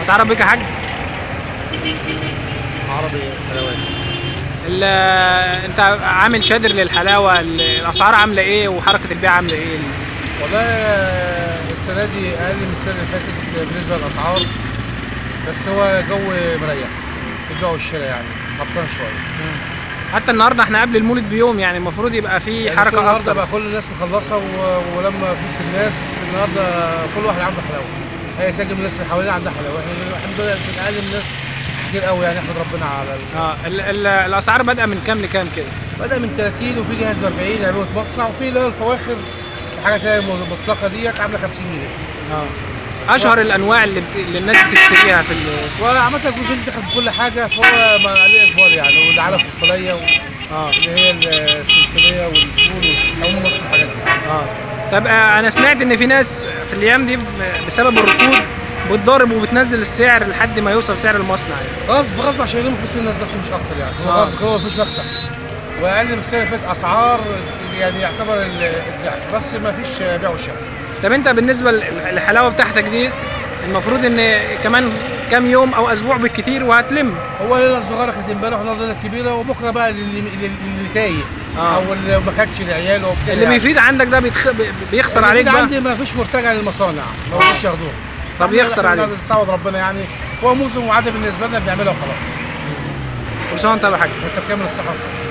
تعرف بك يا حاج عربي حلواني ال- انت عامل شادر للحلاوه ال- الاسعار عامله ايه وحركه البيع عامله ايه والله السنة دي أقل من السنة اللي فاتت بالنسبة للأسعار بس هو جو مريح في البيع والشراء يعني هبطان شوية حتى النهارده احنا قبل المولد بيوم يعني المفروض يبقى في يعني سوق حركه النهارده اكتر بقى كل الناس مخلصة و... ولما فلوس الناس النهارده كل واحد عنده حلاوة هي تلاقي الناس اللي حوالينا عندها حلاوة احنا الحمد لله من أقل الناس كتير قوي يعني احمد ربنا على ال... اه ال ال الاسعار بادئه من كام لكام كده بدأ من 30 وفي جهاز ب 40 عملوه مصنع وفي اللي هو الفواخر حاجة تانية مطلقة ديت عاملة 50 جنيه اه اشهر الانواع اللي, بت... اللي الناس بتشتريها في ال... وعامة الجزء اللي دخل في كل حاجة فهو ما عليه إقبال يعني واللي على الفلفلية اه اللي هي السلسلية والفول والحمص والحاجات دي اه طب آه انا سمعت ان في ناس في الايام دي ب- بسبب الركود بتضارب وبتنزل السعر لحد ما يوصل سعر المصنع يعني. غصب غصب عشان يلموا فلوس الناس بس مش أكتر يعني هو آه. غصب هو مفيش مكسب وأقل من السنة اللي فاتت أسعار يعني يعتبر ال- الضعف بس ما فيش بيع وشراء طب انت بالنسبه للحلاوه بتاعتك دي المفروض ان كمان كام يوم او اسبوع بالكتير وهتلم هو الليلة الصغيرة كانت امبارح والنهارده الليلة الكبيرة وبكرة بقى اللي, اللي, اللي تايه آه. أو اللي ما كانتش لعياله وكده اللي يعني. بيفيد عندك ده بيتخ... بي- بيخسر اللي عليك بيجي بقى عندي ما فيش مرتجع للمصانع ما رضوش ياخدوها طب يخسر إحنا عليك بنستعوض ربنا يعني هو موسم وعاده بالنسبه لنا بنعملها وخلاص كل سنه وانت طيب يا حاج انت بكامل الصحه والصحه